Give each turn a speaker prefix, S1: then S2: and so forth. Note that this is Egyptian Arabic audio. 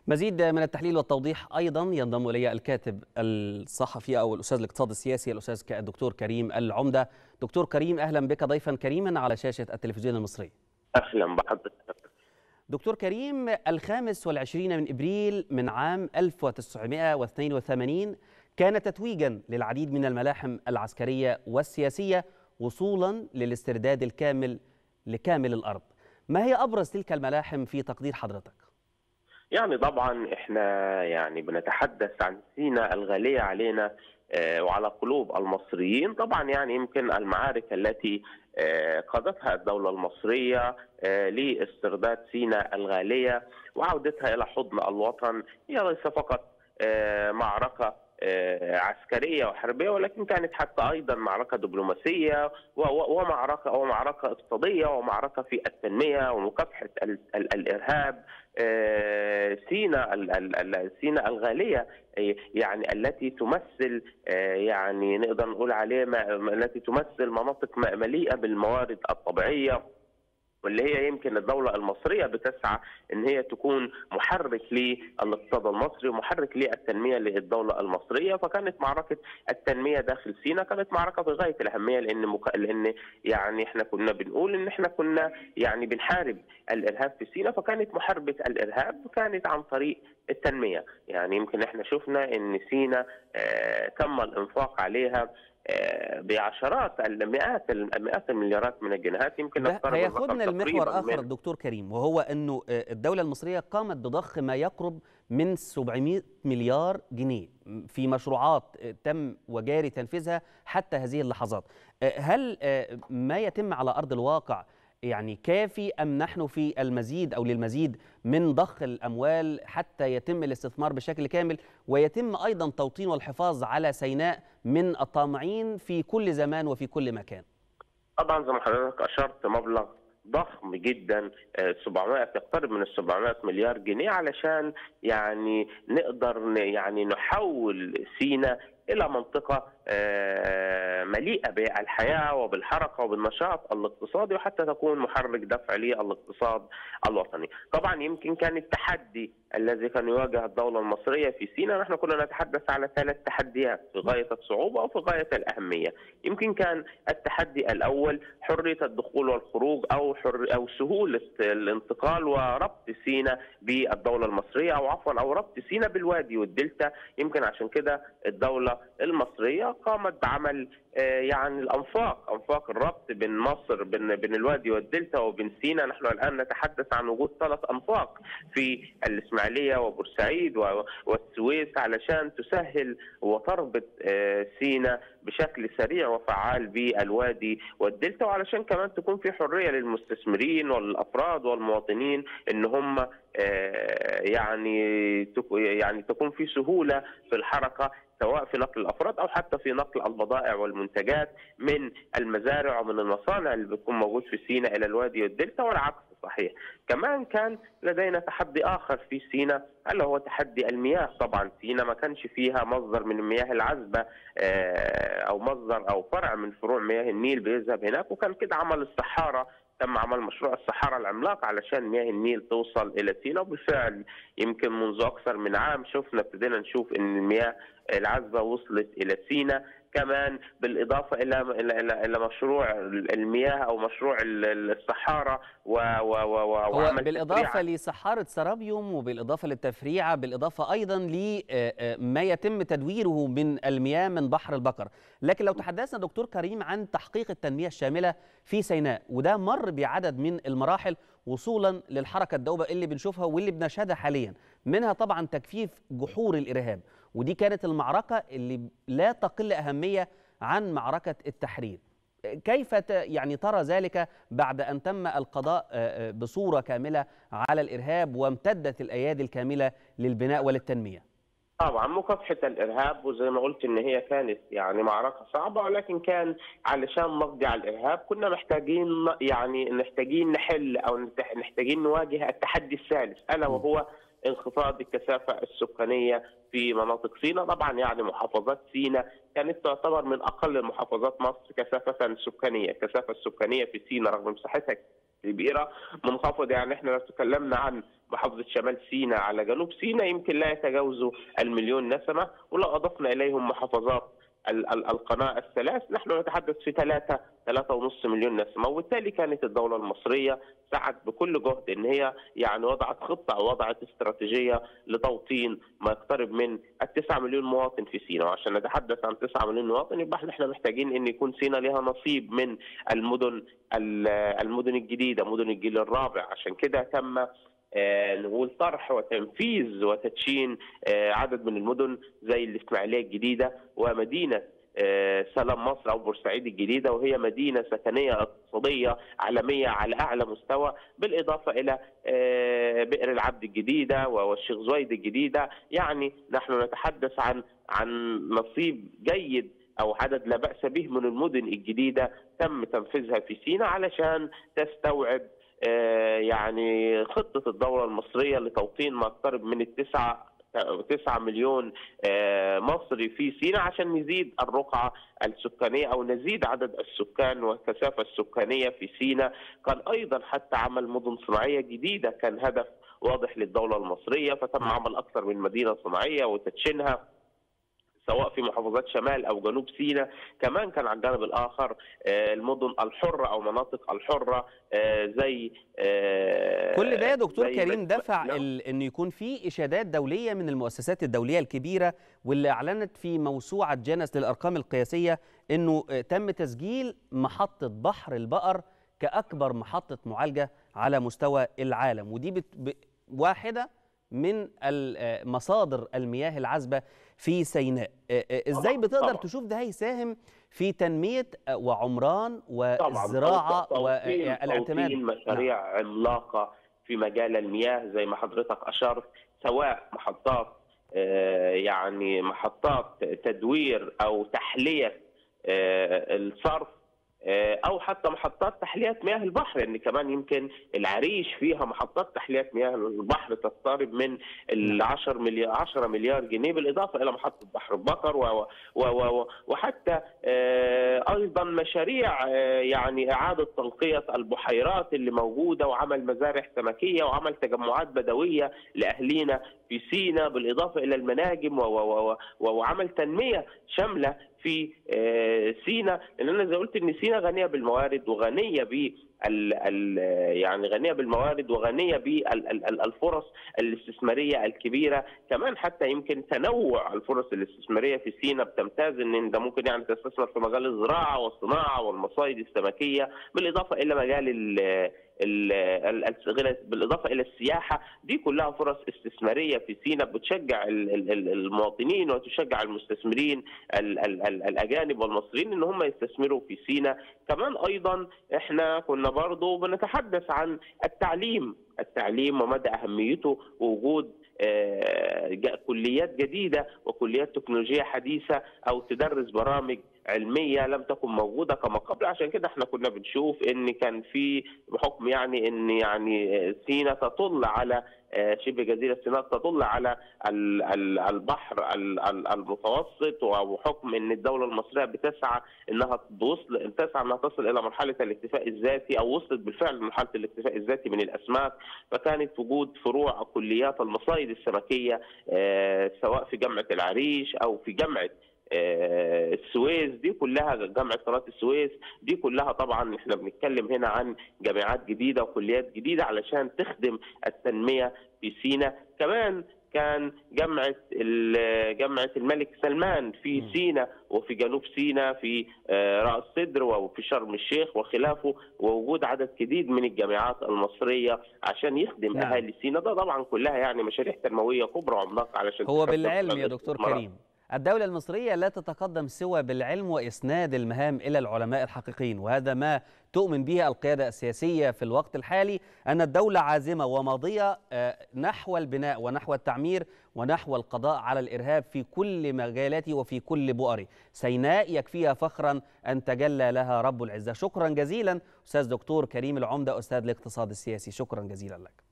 S1: مزيد من التحليل والتوضيح ايضا ينضم الي الكاتب الصحفي او الاستاذ الاقتصاد السياسي الاستاذ الدكتور كريم العمده دكتور كريم اهلا بك ضيفا كريما على شاشه التلفزيون المصري
S2: اهلا بحضرتك
S1: دكتور كريم الخامس والعشرين من ابريل من عام 1982 كان تتويجا للعديد من الملاحم العسكريه والسياسيه وصولا للاسترداد الكامل لكامل الارض ما هي ابرز تلك الملاحم في تقدير حضرتك
S2: يعني طبعا احنا يعني بنتحدث عن سينا الغاليه علينا وعلى قلوب المصريين طبعا يعني يمكن المعارك التي قادتها الدولة المصرية لاسترداد سينا الغالية وعودتها إلى حضن الوطن هي ليس فقط معركة عسكريه وحربيه ولكن كانت حتى ايضا معركه دبلوماسيه ومعركه ومعركه اقتصاديه ومعركه في التنميه ومكافحه الارهاب سينا سينا الغاليه يعني التي تمثل يعني نقدر نقول عليه التي تمثل مناطق مليئه بالموارد الطبيعيه واللي هي يمكن الدولة المصرية بتسعى ان هي تكون محرك للاقتصاد المصري ومحرك للتنمية للدولة المصرية فكانت معركة التنمية داخل سيناء كانت معركة في غاية الأهمية لأن مك... لأن يعني احنا كنا بنقول ان احنا كنا يعني بنحارب الإرهاب في سيناء فكانت محاربة الإرهاب كانت عن طريق التنمية يعني يمكن احنا شفنا ان سيناء آه تم الإنفاق عليها بعشرات المئات مئات المليارات من الجنيهات يمكن
S1: نفترض هياخدنا المحور اخر دكتور كريم وهو انه الدوله المصريه قامت بضخ ما يقرب من 700 مليار جنيه في مشروعات تم وجاري تنفيذها حتى هذه اللحظات هل ما يتم على ارض الواقع يعني كافي ام نحن في المزيد او للمزيد من ضخ الاموال حتى يتم الاستثمار بشكل كامل ويتم ايضا توطين والحفاظ على سيناء من الطامعين في كل زمان وفي كل مكان.
S2: طبعا زي ما حضرتك اشرت مبلغ ضخم جدا 700 يقترب من ال 700 مليار جنيه علشان يعني نقدر يعني نحول سينا الى منطقه مليئه بالحياه وبالحركه وبالنشاط الاقتصادي وحتى تكون محرك دفع للاقتصاد الوطني. طبعا يمكن كان التحدي الذي كان يواجه الدوله المصريه في سيناء نحن كنا نتحدث على ثلاث تحديات في غايه الصعوبه وفي غايه الاهميه. يمكن كان التحدي الاول حريه الدخول والخروج او حر او سهوله الانتقال وربط سيناء بالدوله المصريه او عفوا او ربط سيناء بالوادي والدلتا يمكن عشان كده الدوله المصريه قامت بعمل يعني الانفاق انفاق الربط بين مصر بين بين الوادي والدلتا وبين سيناء نحن الان نتحدث عن وجود ثلاث انفاق في الاسماعيليه وبورسعيد والسويس علشان تسهل وتربط سيناء بشكل سريع وفعال بالوادي والدلتا وعلشان كمان تكون في حريه للمستثمرين والافراد والمواطنين ان هم يعني يعني تكون في سهوله في الحركه سواء في نقل الافراد او حتى في نقل البضائع والمنتجات من المزارع ومن المصانع اللي بتكون موجود في سيناء الى الوادي والدلتا والعكس صحيح كمان كان لدينا تحدي اخر في سيناء الا هو تحدي المياه طبعا سيناء ما كانش فيها مصدر من المياه العذبه او مصدر او فرع من فروع مياه النيل بيذهب هناك وكان كده عمل الصحاره تم عمل مشروع الصحارى العملاق علشان مياه النيل توصل الى سيناء وبالفعل يمكن منذ اكثر من عام شفنا ابتدينا نشوف ان المياه العذبه وصلت الى سيناء كمان بالاضافه الى الى الى مشروع المياه او مشروع الصحاره و و و
S1: هو بالاضافه لصحاره سرابيوم وبالاضافه للتفريعه بالاضافه ايضا لما يتم تدويره من المياه من بحر البقر لكن لو تحدثنا دكتور كريم عن تحقيق التنميه الشامله في سيناء وده مر بعدد من المراحل وصولا للحركه الدؤوبه اللي بنشوفها واللي بنشهدها حاليا منها طبعا تجفيف جحور الارهاب ودي كانت المعركه اللي لا تقل اهميه عن معركه التحرير كيف يعني ترى ذلك بعد ان تم القضاء بصوره كامله على الارهاب وامتدت الايادي الكامله للبناء وللتنميه
S2: طبعا مكافحه الارهاب وزي ما قلت ان هي كانت يعني معركه صعبه ولكن كان علشان نقضي على الارهاب كنا محتاجين يعني محتاجين نحل او محتاجين نواجه التحدي الثالث الا وهو انخفاض الكثافه السكانيه في مناطق سيناء، طبعا يعني محافظات سيناء كانت تعتبر من اقل محافظات مصر كثافه سكانيه، الكثافه السكانيه في سيناء رغم مساحتها كبيره منخفضه يعني احنا لو تكلمنا عن محافظه شمال سيناء على جنوب سيناء يمكن لا يتجاوزوا المليون نسمه ولو اضفنا اليهم محافظات القناة الثلاث نحن نتحدث في ثلاثة ثلاثة ونص مليون نسمة وبالتالي كانت الدولة المصرية سعت بكل جهد ان هي يعني وضعت خطة او وضعت استراتيجية لتوطين ما يقترب من التسعة مليون مواطن في سيناء وعشان نتحدث عن تسعة مليون مواطن يبقى احنا محتاجين ان يكون سيناء لها نصيب من المدن المدن الجديدة مدن الجيل الرابع عشان كده تم نقول طرح وتنفيذ وتدشين عدد من المدن زي الاسماعيليه الجديده ومدينه سلام مصر او بورسعيد الجديده وهي مدينه سكنيه اقتصاديه عالميه على اعلى مستوى بالاضافه الى بئر العبد الجديده والشيخ زويد الجديده يعني نحن نتحدث عن عن نصيب جيد او عدد لا باس به من المدن الجديده تم تنفيذها في سيناء علشان تستوعب يعني خطة الدولة المصرية لتوطين ما يقترب من التسعة 9 مليون مصري في سيناء عشان نزيد الرقعة السكانية أو نزيد عدد السكان والكثافة السكانية في سيناء كان أيضا حتى عمل مدن صناعية جديدة كان هدف واضح للدولة المصرية فتم عمل أكثر من مدينة صناعية وتدشينها سواء في محافظات شمال او جنوب سيناء كمان كان على الجانب الاخر المدن الحره او مناطق الحره زي
S1: كل ده يا دكتور كريم دفع انه يكون في اشادات دوليه من المؤسسات الدوليه الكبيره واللي اعلنت في موسوعه جانس للارقام القياسيه انه تم تسجيل محطه بحر البقر كاكبر محطه معالجه على مستوى العالم ودي بت... واحده من مصادر المياه العذبه في سيناء ازاي بتقدر طبعا. تشوف ده هيساهم في تنميه وعمران والزراعه والاعتماد
S2: مشاريع نعم. عملاقه في مجال المياه زي ما حضرتك اشرت سواء محطات يعني محطات تدوير او تحليه الصرف او حتى محطات تحليه مياه البحر لان يعني كمان يمكن العريش فيها محطات تحليه مياه البحر تقترب من ال 10 مليار 10 مليار جنيه بالاضافه الى محطه بحر البقر و و و وحتى ايضا مشاريع يعني اعاده تنقيه البحيرات اللي موجوده وعمل مزارع سمكيه وعمل تجمعات بدويه لاهلينا في سيناء بالاضافه الى المناجم وعمل تنميه شامله في سينا لان انا زي قلت ان سينا غنيه بالموارد وغنيه ب يعني غنيه بالموارد وغنيه بالفرص الاستثماريه الكبيره كمان حتى يمكن تنوع الفرص الاستثماريه في سينا بتمتاز ان انت ممكن يعني تستثمر في مجال الزراعه والصناعه والمصايد السمكيه بالاضافه الى مجال بالاضافه الى السياحه دي كلها فرص استثماريه في سينا بتشجع المواطنين وتشجع المستثمرين الاجانب والمصريين ان هم يستثمروا في سينا كمان ايضا احنا كنا برضو بنتحدث عن التعليم التعليم ومدى اهميته ووجود كليات جديده وكليات تكنولوجيه حديثه او تدرس برامج علميه لم تكن موجوده كما قبل عشان كده احنا كنا بنشوف ان كان في بحكم يعني ان يعني سينا تطل على شبه جزيره سيناء تطل على البحر المتوسط وحكم ان الدوله المصريه بتسعى انها توصل تسعى انها تصل الى مرحله الاكتفاء الذاتي او وصلت بالفعل لمرحله الاكتفاء الذاتي من الاسماك فكانت وجود فروع كليات المصايد السمكيه سواء في جامعه العريش او في جامعه السويس دي كلها جامعه قناه السويس دي كلها طبعا احنا بنتكلم هنا عن جامعات جديده وكليات جديده علشان تخدم التنميه في سينا كمان كان جامعه جامعه الملك سلمان في سينا وفي جنوب سينا في راس سدر وفي شرم الشيخ وخلافه ووجود عدد جديد من الجامعات المصريه عشان يخدم نعم. اهالي سينا ده طبعا كلها يعني مشاريع تنمويه كبرى وعملاقه علشان
S1: هو بالعلم يا دكتور كريم الدولة المصرية لا تتقدم سوى بالعلم وإسناد المهام إلى العلماء الحقيقيين وهذا ما تؤمن به القيادة السياسية في الوقت الحالي أن الدولة عازمة وماضية نحو البناء ونحو التعمير ونحو القضاء على الإرهاب في كل مجالاته وفي كل بؤره سيناء يكفيها فخرا أن تجلى لها رب العزة شكرا جزيلا أستاذ دكتور كريم العمدة أستاذ الاقتصاد السياسي شكرا جزيلا لك